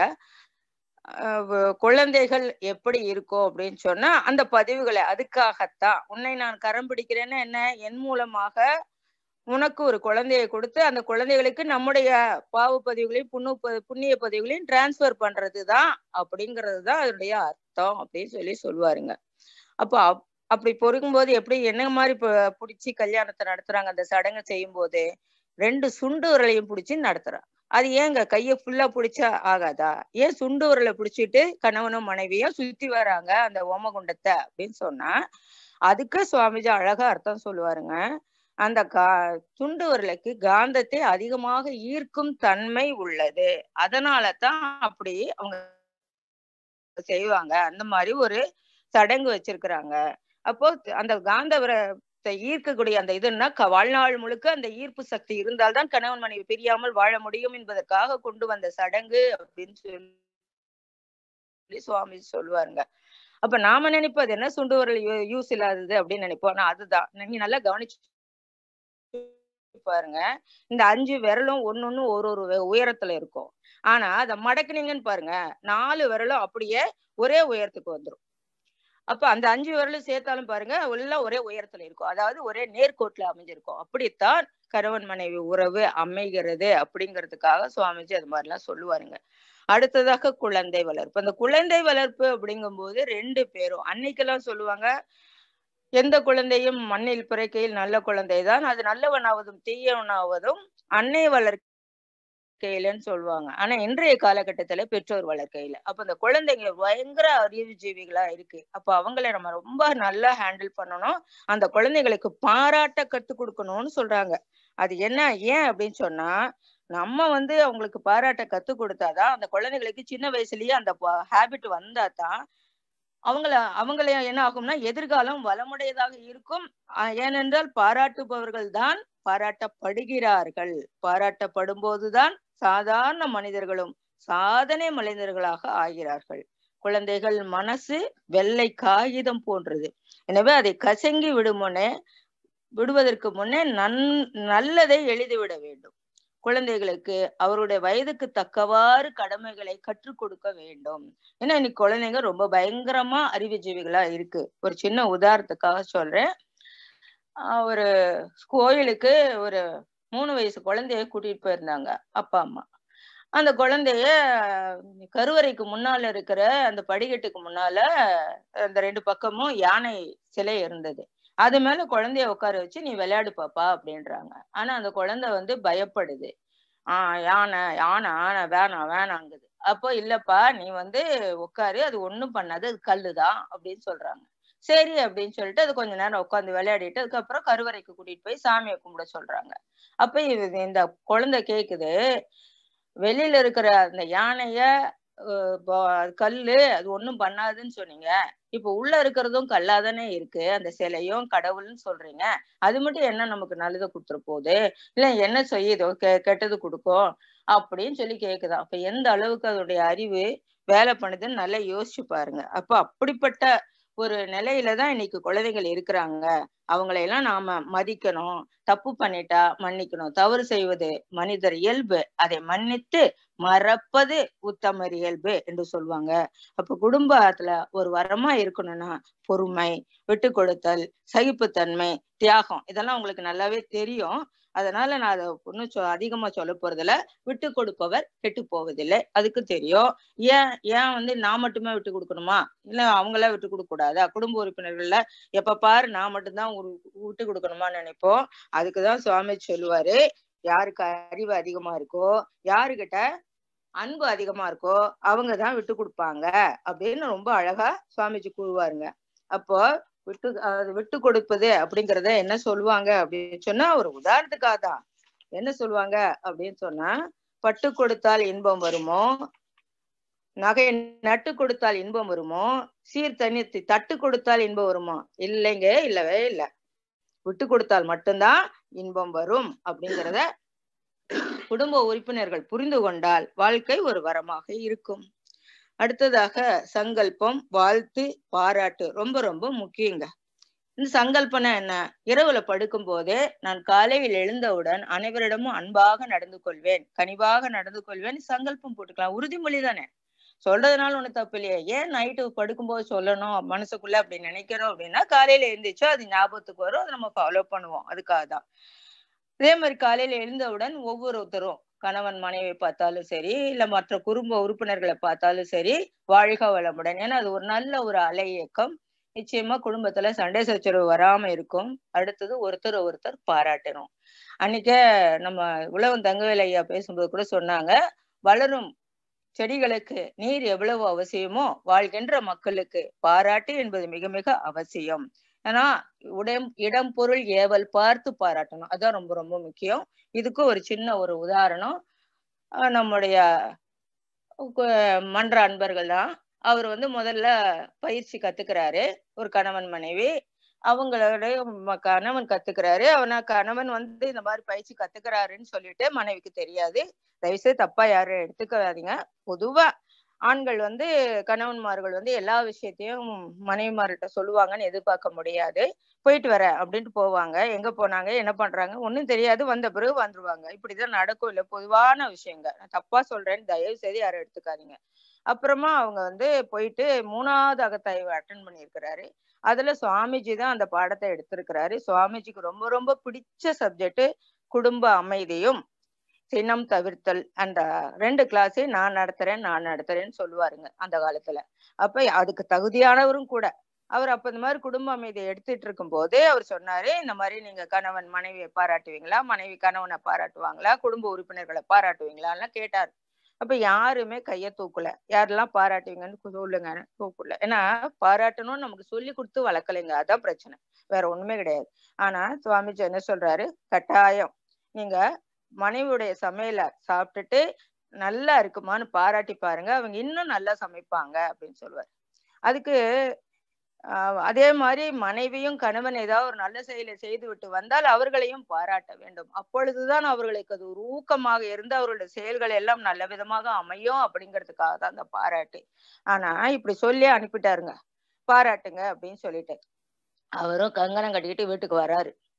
அஹ், வ- குழந்தைகள் எப்படி இருக்கும் அப்படின்னு சொன்னா அந்த பதிவுகளை அதுக்காகத்தான் உன்னை நான் கரம் பிடிக்கிறேன்னா என்ன என் மூலமாக உனக்கு ஒரு குழந்தையை கொடுத்து அந்த குழந்தைகளுக்கு நம்முடைய பாவ பதிவுகளையும் புண்ணு ப- புண்ணிய பதிவுகளையும் டிரான்ஸ்ஃபர் பண்றதுதான் அப்படிங்கிறது தான் அதனுடைய அர்த்தம் அப்படின்னு சொல்லி சொல்லுவாருங்க அப்போ அப்- அப்படி பொறுக்கும்போது எப்படி என்ன மாதிரி ப- பிடிச்சி கல்யாணத்தை நடத்துறாங்க அந்த சடங்கு செய்யும் போது ரெண்டு சுண்டு விரலையும் பிடிச்சி நடத்துறாங்க அது ஏங்க கைய ஃபுல்லா பிடிச்சா ஆகாதா ஏன் சுண்டு விரலை பிடிச்சிட்டு கணவனும் மனைவியும் சுத்தி வராங்க அந்த ஓமகுண்டத்தை அப்படின்னு சொன்னா அதுக்கு சுவாமிஜி அழகா அர்த்தம் சொல்லுவாருங்க அந்த கா துண்டு விரலுக்கு காந்தத்தை அதிகமாக ஈர்க்கும் தன்மை உள்ளது அதனால தான் அப்படி அவங்க செய்வாங்க அந்த மாதிரி ஒரு சடங்கு வச்சிருக்கிறாங்க அப்போ அந்த காந்த விரத்தை ஈர்க்கக்கூடிய அந்த இதுன்னா க- வாழ்நாள் முழுக்க அந்த ஈர்ப்பு சக்தி இருந்தால்தான் கணவன் மனைவி பிரியாமல் வாழ முடியும் என்பதற்காக கொண்டு வந்த சடங்கு அப்படின்னு சொல்லி சுவாமி சொல்லுவாருங்க அப்ப நாம நினைப்போம் அது என்ன சுண்டு விரல் யூஸ் இல்லாதது அப்படின்னு நினைப்போம் ஆனா அதுதான் நீங்க நல்லா கவனிச்சு பாருங்க இந்த அஞ்சு விரலும் ஒன்னொன்னு ஒரு ஒரு வே- உயரத்துல இருக்கும் ஆனா அத மடக்குனீங்கன்னு பாருங்க நாலு விரலும் அப்படியே ஒரே உயரத்துக்கு வந்துரும் அப்ப அந்த அஞ்சு விரலும் சேர்த்தாலும் பாருங்க எல்லாம் ஒரே உயரத்துல இருக்கும் அதாவது ஒரே நேர்கோட்டுல அமைஞ்சிருக்கும் அப்படித்தான் கணவன் மனைவி உறவு அமைகிறது அப்படிங்கிறதுக்காக சுவாமிஜி அது மாதிரிலாம் சொல்லுவாருங்க அடுத்ததாக குழந்தை வளர்ப்பு அந்த குழந்தை வளர்ப்பு அப்படிங்கும்போது ரெண்டு பேரும் அன்னைக்கெல்லாம் சொல்லுவாங்க எந்த குழந்தையும் மண்ணில் பிறக்கையில் நல்ல குழந்தைதான் அது நல்லவனாவதும் தீயவனாவதும் அன்னை வளர்க்கையிலன்னு சொல்லுவாங்க ஆனா இன்றைய காலகட்டத்துல பெற்றோர் வளர்க்கையில அப்ப அந்த குழந்தைங்க பயங்கர அறிவு ஜீவிகளா இருக்கு அப்ப அவங்கள நம்ம ரொம்ப நல்லா ஹேண்டில் பண்ணணும் அந்த குழந்தைகளுக்கு பாராட்ட கத்து கொடுக்கணும்னு சொல்றாங்க அது என்ன ஏன் அப்படின்னு சொன்னா நம்ம வந்து அவங்களுக்கு பாராட்ட கத்து கொடுத்தாதான் அந்த குழந்தைகளுக்கு சின்ன வயசுலயே அந்த ஹேபிட் வந்தாதான் அவங்கள அவங்கள என்ன ஆகும்னா எதிர்காலம் வளமுடையதாக இருக்கும் ஆஹ் ஏனென்றால் பாராட்டுபவர்கள் தான் பாராட்டப்படுகிறார்கள் பாராட்டப்படும் போதுதான் சாதாரண மனிதர்களும் சாதனை மனிதர்களாக ஆகிறார்கள் குழந்தைகள் மனசு வெள்ளை காகிதம் போன்றது எனவே அதை கசங்கி விடுமுனே விடுவதற்கு முன்னே நன் நல்லதை எழுதிவிட வேண்டும் குழந்தைகளுக்கு அவருடைய வயதுக்கு தக்கவாறு கடமைகளை கற்றுக் கொடுக்க வேண்டும் ஏன்னா இன்னைக்கு குழந்தைங்க ரொம்ப பயங்கரமா அறிவுஜீவிகளா இருக்கு ஒரு சின்ன உதாரணத்துக்காக சொல்றேன் ஆஹ் ஒரு கோயிலுக்கு ஒரு மூணு வயசு குழந்தைய கூட்டிட்டு போயிருந்தாங்க அப்பா அம்மா அந்த குழந்தைய கருவறைக்கு முன்னால இருக்கிற அந்த படிக்கட்டுக்கு முன்னால அந்த ரெண்டு பக்கமும் யானை சிலை இருந்தது அது மேல குழந்தைய உட்கார வச்சு நீ விளையாடு பாப்பா அப்படின்றாங்க ஆனா அந்த குழந்தை வந்து பயப்படுது ஆஹ் யானை யானை ஆனை வேணாம் வேணாங்குது அப்போ இல்லப்பா நீ வந்து உட்காரு அது ஒண்ணும் பண்ணாது அது கல்லுதான் அப்படின்னு சொல்றாங்க சரி அப்படின்னு சொல்லிட்டு அது கொஞ்ச நேரம் உட்காந்து விளையாடிட்டு அதுக்கப்புறம் கருவறைக்கு கூட்டிட்டு போய் சாமியை கும்பிட சொல்றாங்க அப்ப இது இந்த குழந்தை கேக்குது வெளியில இருக்கிற அந்த யானைய அஹ் ப- கல்லு அது ஒண்ணும் பண்ணாதுன்னு சொன்னீங்க இப்ப உள்ள இருக்கிறதும் கல்லாதானே இருக்கு அந்த சிலையும் கடவுள்னு சொல்றீங்க அது மட்டும் என்ன நமக்கு நல்லது கொடுத்துற போகுது இல்ல என்ன செய்யுதோ கெ கெட்டது கொடுக்கும் அப்படின்னு சொல்லி கேக்குதா அப்ப எந்த அளவுக்கு அதோடைய அறிவு வேலை பண்ணுதுன்னு நல்லா யோசிச்சு பாருங்க அப்ப அப்படிப்பட்ட ஒரு நிலையில தான் இன்னைக்கு குழந்தைகள் இருக்கிறாங்க அவங்களையெல்லாம் நாம மதிக்கணும் தப்பு பண்ணிட்டா மன்னிக்கணும் தவறு செய்வது மனிதர் இயல்பு அதை மன்னித்து மறப்பது உத்தமர் இயல்பு என்று சொல்லுவாங்க அப்ப குடும்பத்துல ஒரு வரமா இருக்கணும்னா பொறுமை விட்டு கொடுத்தல் சகிப்புத்தன்மை தியாகம் இதெல்லாம் உங்களுக்கு நல்லாவே தெரியும் அதனால நான் அதை ஒன்றும் சொ அதிகமா சொல்ல போறதில்ல விட்டு கொடுப்பவர் கெட்டு போவதில்லை அதுக்கு தெரியும் ஏன் ஏன் வந்து நான் மட்டுமே விட்டு கொடுக்கணுமா இல்ல அவங்கள விட்டு கொடுக்க கூடாதா குடும்ப உறுப்பினர்கள்ல எப்ப பாரு நான் மட்டும்தான் ஒரு விட்டு கொடுக்கணுமான்னு நினைப்போம் அதுக்குதான் சுவாமி சொல்லுவாரு யாருக்கு அறிவு அதிகமா இருக்கோ யாருகிட்ட அன்பு அதிகமா இருக்கோ அவங்க தான் விட்டு கொடுப்பாங்க அப்படின்னு ரொம்ப அழகா சுவாமிஜி கூறுவாருங்க அப்போ விட்டு அது விட்டு கொடுப்பது அப்படிங்கறத என்ன சொல்லுவாங்க அப்படின்னு சொன்னா ஒரு உதாரணத்துக்காக தான் என்ன சொல்லுவாங்க அப்படின்னு சொன்னா பட்டு கொடுத்தால் இன்பம் வருமோ நகை நட்டு கொடுத்தால் இன்பம் வருமோ சீர் தண்ணி தட்டு கொடுத்தால் இன்பம் வருமோ இல்லைங்க இல்லவே இல்லை விட்டு கொடுத்தால் மட்டும்தான் இன்பம் வரும் அப்படிங்கிறத குடும்ப உறுப்பினர்கள் புரிந்து கொண்டால் வாழ்க்கை ஒரு வரமாக இருக்கும் அடுத்ததாக சங்கல்பம் வாழ்த்து பாராட்டு ரொம்ப ரொம்ப முக்கியங்க இந்த சங்கல்பனா என்ன இரவுல படுக்கும் போதே நான் காலையில் எழுந்தவுடன் அனைவரிடமும் அன்பாக நடந்து கொள்வேன் கனிவாக நடந்து கொள்வேன் சங்கல்பம் போட்டுக்கலாம் உறுதிமொழி தானே சொல்றதுனால ஒண்ணு தப்பு இல்லையே ஏன் நைட்டு படுக்கும்போது சொல்லணும் மனசுக்குள்ள அப்படி நினைக்கிறோம் அப்படின்னா காலையில எழுந்திரிச்சோ அது ஞாபகத்துக்கு வரும் அதை நம்ம ஃபாலோ பண்ணுவோம் அதுக்காக தான் அதே மாதிரி காலையில எழுந்தவுடன் ஒவ்வொருத்தரும் கணவன் மனைவி பார்த்தாலும் சரி இல்ல மற்ற குடும்ப உறுப்பினர்களை பார்த்தாலும் சரி வாழ்க வளமுடன் ஏன்னா அது ஒரு நல்ல ஒரு அலை இயக்கம் நிச்சயமா குடும்பத்துல சண்டை சச்சரவு வராம இருக்கும் அடுத்தது ஒருத்தர் ஒருத்தர் பாராட்டணும் அன்னைக்கே நம்ம உலகம் தங்கவேல் ஐயா பேசும்போது கூட சொன்னாங்க வளரும் செடிகளுக்கு நீர் எவ்வளவு அவசியமோ வாழ்கின்ற மக்களுக்கு பாராட்டு என்பது மிக மிக அவசியம் ஏன்னா உடம் இடம் பொருள் ஏவல் பார்த்து பாராட்டணும் அதான் ரொம்ப ரொம்ப முக்கியம் இதுக்கு ஒரு சின்ன ஒரு உதாரணம் அஹ் நம்முடைய கு- மன்ற அன்பர்கள் தான் அவர் வந்து முதல்ல பயிற்சி கத்துக்கிறாரு ஒரு கணவன் மனைவி அவங்களுடைய ம- கணவன் கத்துக்கிறாரு அவனா கணவன் வந்து இந்த மாதிரி பயிற்சி கத்துக்கிறாருன்னு சொல்லிட்டு மனைவிக்கு தெரியாது தயவுசெய்து தப்பா யாரும் எடுத்துக்காதீங்க பொதுவா ஆண்கள் வந்து கணவன்மார்கள் வந்து எல்லா விஷயத்தையும் மனைவிமார்கிட்ட சொல்லுவாங்கன்னு எதிர்பார்க்க முடியாது போயிட்டு வர அப்படின்ட்டு போவாங்க எங்க போனாங்க என்ன பண்றாங்க ஒண்ணும் தெரியாது வந்த பிறகு வந்துருவாங்க இப்படிதான் நடக்கும் இல்ல பொதுவான விஷயங்க நான் தப்பா சொல்றேன்னு தயவு செய்து யாரும் எடுத்துக்காதீங்க அப்புறமா அவங்க வந்து போயிட்டு மூணாவது அகத்தாய்வு அட்டன் பண்ணியிருக்கிறாரு அதுல சுவாமிஜி தான் அந்த பாடத்தை எடுத்திருக்கிறாரு சுவாமிஜிக்கு ரொம்ப ரொம்ப பிடிச்ச சப்ஜெக்ட் குடும்ப அமைதியும் சினம் தவிர்த்தல் அந்த ரெண்டு கிளாஸையும் நான் நடத்துறேன் நான் நடத்துறேன்னு சொல்லுவாருங்க அந்த காலத்துல அப்ப அதுக்கு தகுதியானவரும் கூட அவர் அப்ப இந்த மாதிரி குடும்ப அமைதியை எடுத்துட்டு இருக்கும் போதே அவர் சொன்னாரு இந்த மாதிரி நீங்க கணவன் மனைவியை பாராட்டுவீங்களா மனைவி கணவனை பாராட்டுவாங்களா குடும்ப உறுப்பினர்களை பாராட்டுவீங்களான்னு கேட்டார் அப்ப யாருமே கைய தூக்கல யாரெல்லாம் பாராட்டுவீங்கன்னு சொல்லுங்க தூக்கல ஏன்னா பாராட்டணும்னு நமக்கு சொல்லி கொடுத்து வளர்க்கலைங்க அதான் பிரச்சனை வேற ஒண்ணுமே கிடையாது ஆனா சுவாமிஜி என்ன சொல்றாரு கட்டாயம் நீங்க மனைவியுடைய சமையல சாப்பிட்டுட்டு நல்லா இருக்குமான்னு பாராட்டி பாருங்க அவங்க இன்னும் நல்லா சமைப்பாங்க அப்படின்னு சொல்லுவார் அதுக்கு ஆஹ் அதே மாதிரி மனைவியும் கணவன் ஏதாவது ஒரு நல்ல செயலை செய்து விட்டு வந்தால் அவர்களையும் பாராட்ட வேண்டும் அப்பொழுதுதான் அவர்களுக்கு அது ஒரு ஊக்கமாக இருந்து அவர்களுடைய செயல்கள் எல்லாம் நல்ல விதமாக அமையும் அப்படிங்கிறதுக்காக தான் அந்த பாராட்டு ஆனா இப்படி சொல்லி அனுப்பிட்டாருங்க பாராட்டுங்க அப்படின்னு சொல்லிட்டு அவரும் கங்கணம் கட்டிக்கிட்டு வீட்டுக்கு வராரு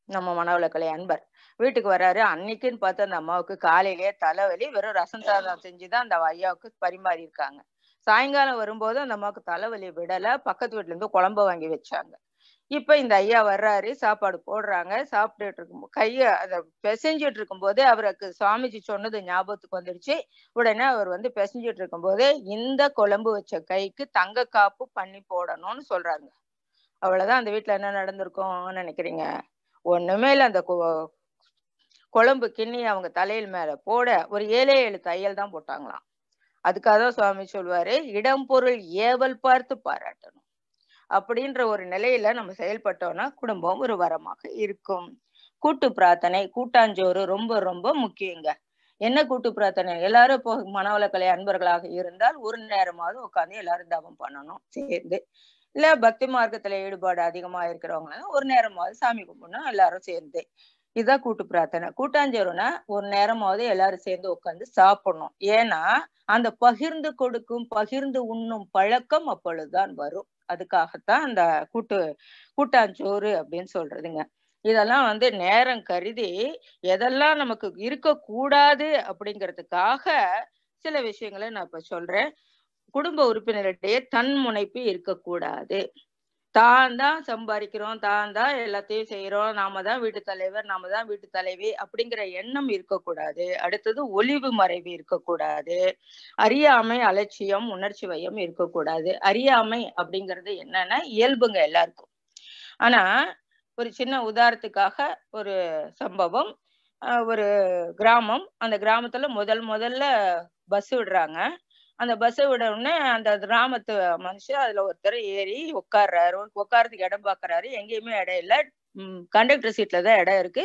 நம்ம மனவளக்கலை அன்பர் வீட்டுக்கு வராரு அன்னைக்குன்னு பார்த்து அந்த அம்மாவுக்கு காலையிலேயே தலைவலி வெறும் ரசம் சாதம் செஞ்சுதான் அந்த ஐயாவுக்கு பரிமாறி இருக்காங்க சாயங்காலம் வரும்போது அந்த அம்மாவுக்கு தலைவலி விடல பக்கத்து வீட்டுல இருந்து குழம்பு வாங்கி வச்சாங்க இப்ப இந்த ஐயா வர்றாரு சாப்பாடு போடுறாங்க சாப்பிட்டுட்டு இருக்கும் கைய அதை பிசைஞ்சிட்டு இருக்கும்போது அவருக்கு சுவாமிஜி சொன்னது ஞாபகத்துக்கு வந்துடுச்சு உடனே அவர் வந்து பிசைஞ்சிட்டு இருக்கும்போது இந்த குழம்பு வச்ச கைக்கு தங்க காப்பு பண்ணி போடணும்னு சொல்றாங்க அவ்வளவுதான் அந்த வீட்டுல என்ன நடந்திருக்கும்னு நினைக்கிறீங்க ஒண்ணுமே இல்ல அந்த கு- குழம்பு கிண்ணி அவங்க தலையில் மேல போட ஒரு ஏழே ஏழு தையல் தான் போட்டாங்களாம் அதுக்காக தான் சுவாமி சொல்லுவாரு இடம் பொருள் ஏவல் பார்த்து பாராட்டணும் அப்படின்ற ஒரு நிலையில நம்ம செயல்பட்டோம்னா குடும்பம் ஒரு வரமாக இருக்கும் கூட்டு பிரார்த்தனை கூட்டாஞ்சோறு ரொம்ப ரொம்ப முக்கியங்க என்ன கூட்டு பிரார்த்தனை எல்லாரும் இப்போ மனவளக்கலை அன்பர்களாக இருந்தால் ஒரு நேரமாவது உட்காந்து எல்லாரும் தவம் பண்ணணும் சேர்ந்து இல்ல பக்தி மார்க்கத்துல ஈடுபாடு அதிகமா இருக்கிறவங்க ஒரு நேரமாவது சாமி கும்பிடணும் எல்லாரும் சேர்ந்து இதுதான் கூட்டு பிரார்த்தனை கூட்டாஞ்சோறுனா ஒரு நேரமாவது எல்லாரும் சேர்ந்து உட்காந்து சாப்பிடணும் ஏன்னா அந்த பகிர்ந்து கொடுக்கும் பகிர்ந்து உண்ணும் பழக்கம் அப்பொழுதுதான் வரும் அதுக்காகத்தான் அந்த கூட்டு கூட்டாஞ்சோறு அப்படின்னு சொல்றதுங்க இதெல்லாம் வந்து நேரம் கருதி எதெல்லாம் நமக்கு இருக்கக்கூடாது அப்படிங்கிறதுக்காக சில விஷயங்களை நான் இப்ப சொல்றேன் குடும்ப உறுப்பினரிடையே தன் முனைப்பு இருக்கக்கூடாது தான் தான் சம்பாதிக்கிறோம் தான் தான் எல்லாத்தையும் செய்யறோம் நாம தான் வீட்டு தலைவர் நாம தான் வீட்டு தலைவி அப்படிங்கிற எண்ணம் இருக்கக்கூடாது அடுத்தது ஒளிவு மறைவு இருக்கக்கூடாது அறியாமை அலட்சியம் உணர்ச்சி வயம் இருக்கக்கூடாது அறியாமை அப்படிங்கிறது என்னன்னா இயல்புங்க எல்லாருக்கும் ஆனா ஒரு சின்ன உதாரணத்துக்காக ஒரு சம்பவம் அஹ் ஒரு கிராமம் அந்த கிராமத்துல முதல் முதல்ல பஸ் விடுறாங்க அந்த பஸ்ஸை விட உடனே அந்த கிராமத்து மனுஷன் அதுல ஒருத்தர் ஏறி உட்கார்றாரு உட்காரத்துக்கு இடம் பாக்குறாரு எங்கேயுமே இடம் இல்ல கண்டக்டர் சீட்ல தான் இடம் இருக்கு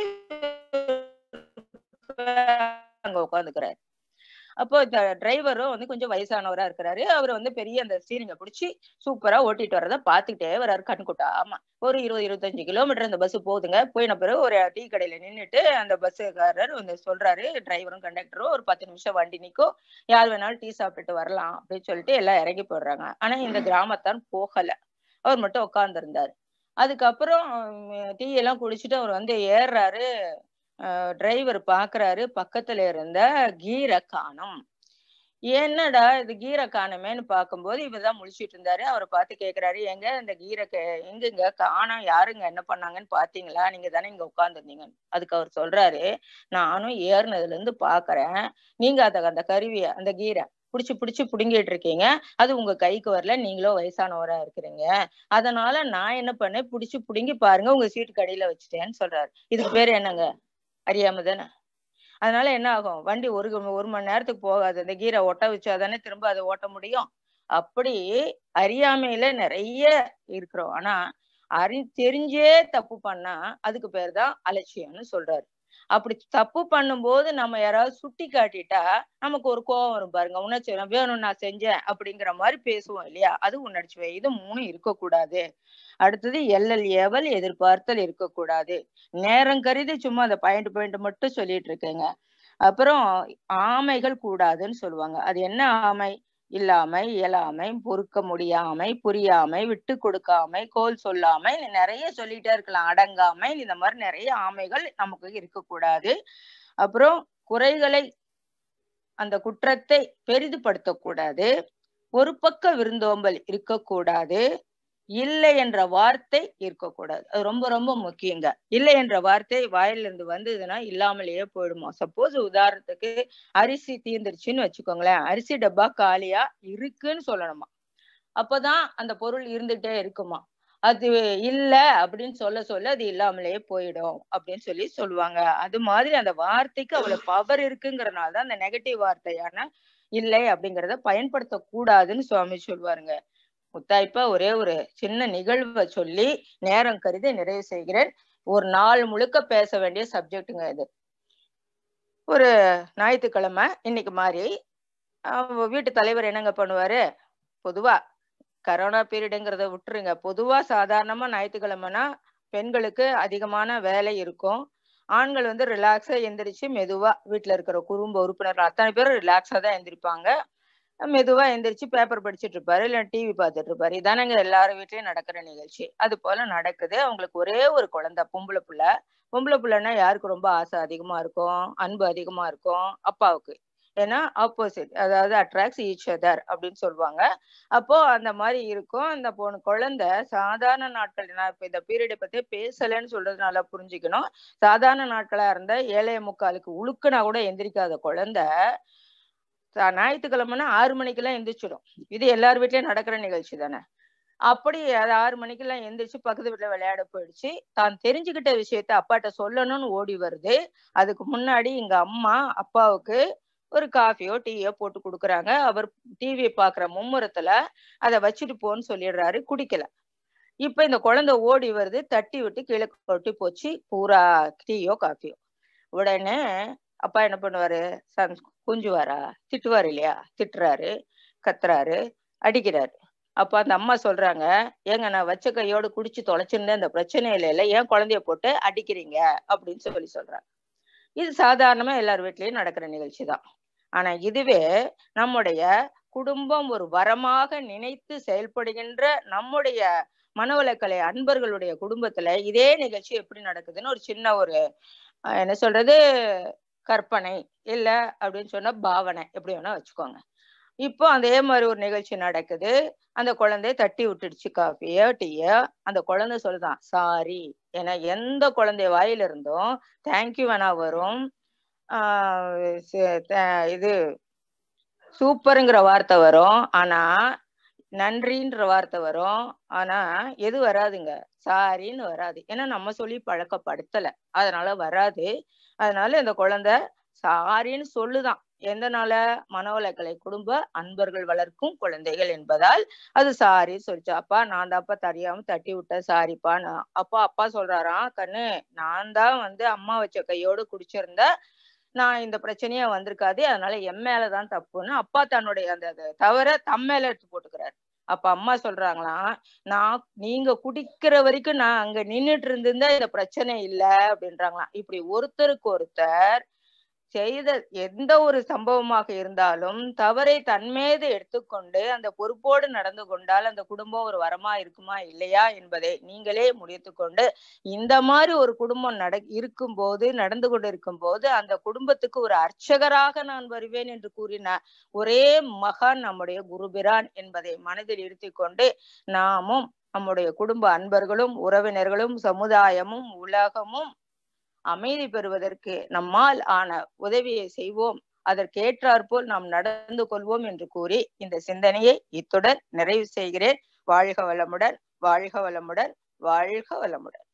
அங்க உட்காந்துக்கிறாரு அப்போ இந்த டிரைவரும் வந்து கொஞ்சம் வயசானவரா இருக்கிறாரு அவர் வந்து பெரிய அந்த ஸ்டீரிங்க பிடிச்சி சூப்பரா ஓட்டிட்டு வர்றத பாத்துக்கிட்டே வர்றாரு கண்குட்டா ஆமா ஒரு இருபது இருபத்தஞ்சு கிலோமீட்டர் அந்த பஸ் போகுதுங்க போயின பிறகு ஒரு டீ கடையில நின்னுட்டு அந்த பஸ்ஸுக்காரர் வந்து சொல்றாரு டிரைவரும் கண்டக்டரும் ஒரு பத்து நிமிஷம் வண்டி நிக்கும் யார் வேணாலும் டீ சாப்பிட்டுட்டு வரலாம் அப்படின்னு சொல்லிட்டு எல்லாம் இறங்கி போடுறாங்க ஆனா இந்த கிராமத்தான் போகல அவர் மட்டும் உட்கார்ந்து இருந்தாரு அதுக்கப்புறம் டீ எல்லாம் குடிச்சிட்டு அவர் வந்து ஏறுறாரு டிரைவர் பாக்குறாரு பக்கத்துல இருந்த கீரை காணும் என்னடா இது கீரை காணுமேன்னு பார்க்கும்போது இவர்தான் முழிச்சிட்டு இருந்தாரு அவரை பார்த்து கேக்குறாரு எங்க இந்த கீரை எங்கங்க காணோம் யாருங்க என்ன பண்ணாங்கன்னு பாத்தீங்களா நீங்க தானே இங்க உட்காந்துருந்தீங்க அதுக்கு அவர் சொல்றாரு நானும் ஏறினதுல இருந்து பாக்குறேன் நீங்க அத அந்த கருவிய அந்த கீரை புடிச்சு புடிச்சு புடுங்கிட்டு இருக்கீங்க அது உங்க கைக்கு வரல நீங்களும் வயசானவரா இருக்கிறீங்க அதனால நான் என்ன பண்ணேன் புடிச்சு புடுங்கி பாருங்க உங்க சீட்டு கடையில வச்சுட்டேன்னு சொல்றாரு இதுக்கு பேரு என்னங்க அறியாம தானே அதனால என்ன ஆகும் வண்டி ஒரு ஒரு மணி நேரத்துக்கு போகாது அந்த கீரை ஒட்ட வச்சாதானே திரும்ப அதை ஓட்ட முடியும் அப்படி அறியாமையில நிறைய இருக்கிறோம் ஆனா அறி தெரிஞ்சே தப்பு பண்ணா அதுக்கு பேர் தான் அலட்சியம்னு சொல்றாரு அப்படி தப்பு பண்ணும்போது நம்ம யாராவது சுட்டி காட்டிட்டா நமக்கு ஒரு கோபம் வரும் பாருங்க உணர்ச்சி வேணும் நான் செஞ்சேன் அப்படிங்கிற மாதிரி பேசுவோம் இல்லையா அது உணர்ச்சி இது மூணு இருக்கக்கூடாது அடுத்தது எல்லல் ஏவல் எதிர்பார்த்தல் இருக்கக்கூடாது நேரம் கருதி சும்மா அந்த பாயிண்ட் பாயிண்ட் மட்டும் சொல்லிட்டு இருக்கேங்க அப்புறம் ஆமைகள் கூடாதுன்னு சொல்லுவாங்க அது என்ன ஆமை இல்லாமை இயலாமை பொறுக்க முடியாமை புரியாமை விட்டு கொடுக்காமை கோல் சொல்லாமை நிறைய சொல்லிட்டே இருக்கலாம் அடங்காமை இந்த மாதிரி நிறைய ஆமைகள் நமக்கு இருக்கக்கூடாது அப்புறம் குறைகளை அந்த குற்றத்தை பெரிதுபடுத்தக்கூடாது ஒரு பக்க விருந்தோம்பல் இருக்கக்கூடாது இல்லை என்ற வார்த்தை இருக்கக்கூடாது அது ரொம்ப ரொம்ப முக்கியங்க இல்லை என்ற வார்த்தை வாயிலிருந்து வந்ததுன்னா இல்லாமலேயே போயிடுமா சப்போஸ் உதாரணத்துக்கு அரிசி தீர்ந்துருச்சுன்னு வச்சுக்கோங்களேன் அரிசி டப்பா காலியா இருக்குன்னு சொல்லணுமா அப்பதான் அந்த பொருள் இருந்துட்டே இருக்குமா அது இல்ல அப்படின்னு சொல்ல சொல்ல அது இல்லாமலேயே போயிடும் அப்படின்னு சொல்லி சொல்லுவாங்க அது மாதிரி அந்த வார்த்தைக்கு அவ்வளவு பவர் இருக்குங்கிறனால தான் அந்த நெகட்டிவ் வார்த்தையான இல்லை அப்படிங்கிறத பயன்படுத்த கூடாதுன்னு சுவாமி சொல்லுவாருங்க முத்தாய்ப்பா ஒரே ஒரு சின்ன நிகழ்வை சொல்லி நேரம் கருதி நிறைவு செய்கிறேன் ஒரு நாள் முழுக்க பேச வேண்டிய சப்ஜெக்டுங்க இது ஒரு ஞாயிற்றுக்கிழமை இன்னைக்கு மாதிரி வீட்டு தலைவர் என்னங்க பண்ணுவாரு பொதுவா கரோனா பீரியடுங்கிறத விட்டுருங்க பொதுவா சாதாரணமா ஞாயிற்றுக்கிழமைனா பெண்களுக்கு அதிகமான வேலை இருக்கும் ஆண்கள் வந்து ரிலாக்ஸா எந்திரிச்சு மெதுவா வீட்டுல இருக்கிற குடும்ப உறுப்பினர்கள் அத்தனை பேரும் ரிலாக்ஸா தான் எந்திரிப்பாங்க மெதுவா எந்திரிச்சு பேப்பர் படிச்சுட்டு இருப்பாரு இல்ல டிவி பார்த்துட்டு இருப்பாரு இதானங்க எல்லாரும் வீட்லயும் நடக்கிற நிகழ்ச்சி அது போல நடக்குது அவங்களுக்கு ஒரே ஒரு குழந்தை பொம்பளை புள்ள பொம்பளை புள்ளைன்னா யாருக்கு ரொம்ப ஆசை அதிகமா இருக்கும் அன்பு அதிகமா இருக்கும் அப்பாவுக்கு ஏன்னா ஆப்போசிட் அதாவது அட்ராக்ட்ஸ் ஈச் அதர் அப்படின்னு சொல்லுவாங்க அப்போ அந்த மாதிரி இருக்கும் அந்த பொண்ணு குழந்தை சாதாரண நாட்கள் நான் இப்ப இந்த பீரியடை பத்தி பேசலைன்னு சொல்றது நல்லா புரிஞ்சுக்கணும் சாதாரண நாட்களா இருந்த ஏழைய முக்காலுக்கு உழுக்குனா கூட எந்திரிக்காத குழந்தை சா- ஞாயிற்றுக்கிழமைன்னா ஆறு மணிக்கெல்லாம் எந்திரிச்சிடும் இது எல்லார் வீட்லயும் நடக்கிற நிகழ்ச்சி தானே அப்படி அது ஆறு மணிக்கெல்லாம் எந்திரிச்சு பக்கத்து வீட்டுல விளையாட போயிடுச்சு தான் தெரிஞ்சுக்கிட்ட விஷயத்த அப்பாட்ட சொல்லணும்னு ஓடி வருது அதுக்கு முன்னாடி எங்க அம்மா அப்பாவுக்கு ஒரு காஃபியோ டீயோ போட்டு கொடுக்குறாங்க அவர் டிவி பாக்குற மும்முரத்துல அதை வச்சுட்டு போன்னு சொல்லிடுறாரு குடிக்கல இப்ப இந்த குழந்தை ஓடி வருது தட்டி விட்டு கீழே கொட்டி போச்சு பூரா டீயோ காஃபியோ உடனே அப்பா என்ன பண்ணுவாரு சன் குஞ்சுவாரா திட்டுவாரு இல்லையா திட்டுறாரு கத்துறாரு அடிக்கிறாரு அப்ப அந்த அம்மா சொல்றாங்க ஏங்க நான் வச்ச கையோட குடிச்சு தொலைச்சிருந்தேன் அந்த பிரச்சனை இல்ல ஏன் குழந்தைய போட்டு அடிக்கிறீங்க அப்படின்னு சொல்லி சொல்றாங்க இது சாதாரணமா எல்லார் வீட்லயும் நடக்கிற நிகழ்ச்சி தான் ஆனா இதுவே நம்முடைய குடும்பம் ஒரு வரமாக நினைத்து செயல்படுகின்ற நம்முடைய மனவளக்கலை அன்பர்களுடைய குடும்பத்துல இதே நிகழ்ச்சி எப்படி நடக்குதுன்னு ஒரு சின்ன ஒரு அஹ், என்ன சொல்றது கற்பனை இல்ல அப்படின்னு சொன்னா பாவனை எப்படி வேணா வச்சுக்கோங்க இப்போ அதே மாதிரி ஒரு நிகழ்ச்சி நடக்குது அந்த குழந்தைய தட்டி விட்டுடுச்சு காஃபியோ டீயோ அந்த குழந்தை சொல்லுதான் சாரி ஏன்னா எந்த குழந்தை வாயில இருந்தும் தேங்க்யூ வேணா வரும் ஆஹ் சே- தே- இது சூப்பருங்கிற வார்த்தை வரும் ஆனா நன்றின்ற வார்த்தை வரும் ஆனா எது வராதுங்க சாரின்னு வராது ஏன்னா நம்ம சொல்லி பழக்கப்படுத்தல அதனால வராது அதனால இந்த குழந்தை சாரின்னு சொல்லுதான் எந்தனால மனவளக்கலை குடும்ப அன்பர்கள் வளர்க்கும் குழந்தைகள் என்பதால் அது சாரி சொல்லிச்சு அப்பா நான் தான்ப்பா தெரியாம தட்டி விட்டேன் சாரிப்பா நான் அப்பா அப்பா சொல்றாராம் கண்ணு நான் தான் வந்து அம்மா வச்ச கையோடு குடிச்சிருந்தேன் நான் இந்த பிரச்சனையே வந்திருக்காது அதனால என் மேலதான் தப்புன்னு அப்பா தன்னுடைய அந்த அந்த தவற தம் மேல எடுத்து போட்டுக்கிறாரு அப்ப அம்மா சொல்றாங்களாம் நான் நீங்க குடிக்கிற வரைக்கும் நான் அங்க நின்னுட்டு இருந்திருந்தா இந்த பிரச்சனை இல்ல அப்படின்றாங்களாம் இப்படி ஒருத்தருக்கு ஒருத்தர் செய்த எந்த ஒரு சம்பவமாக இருந்தாலும் தவறை தன்மீது எடுத்துக்கொண்டு அந்த பொறுப்போடு நடந்து கொண்டால் அந்த குடும்பம் ஒரு வரமா இருக்குமா இல்லையா என்பதை நீங்களே முடித்து கொண்டு இந்த மாதிரி ஒரு குடும்பம் நட இருக்கும்போது நடந்து கொண்டு இருக்கும்போது அந்த குடும்பத்துக்கு ஒரு அர்ச்சகராக நான் வருவேன் என்று கூறின ஒரே மகான் நம்முடைய குருபிரான் என்பதை மனதில் இருத்திக் கொண்டு நாமும் நம்முடைய குடும்ப அன்பர்களும் உறவினர்களும் சமுதாயமும் உலகமும் அமைதி பெறுவதற்கு நம்மால் ஆன உதவியை செய்வோம் அதற்கேற்றாற்போல் நாம் நடந்து கொள்வோம் என்று கூறி இந்த சிந்தனையை இத்துடன் நிறைவு செய்கிறேன் வாழ்க வளமுடன் வாழ்க வளமுடன் வாழ்க வளமுடன்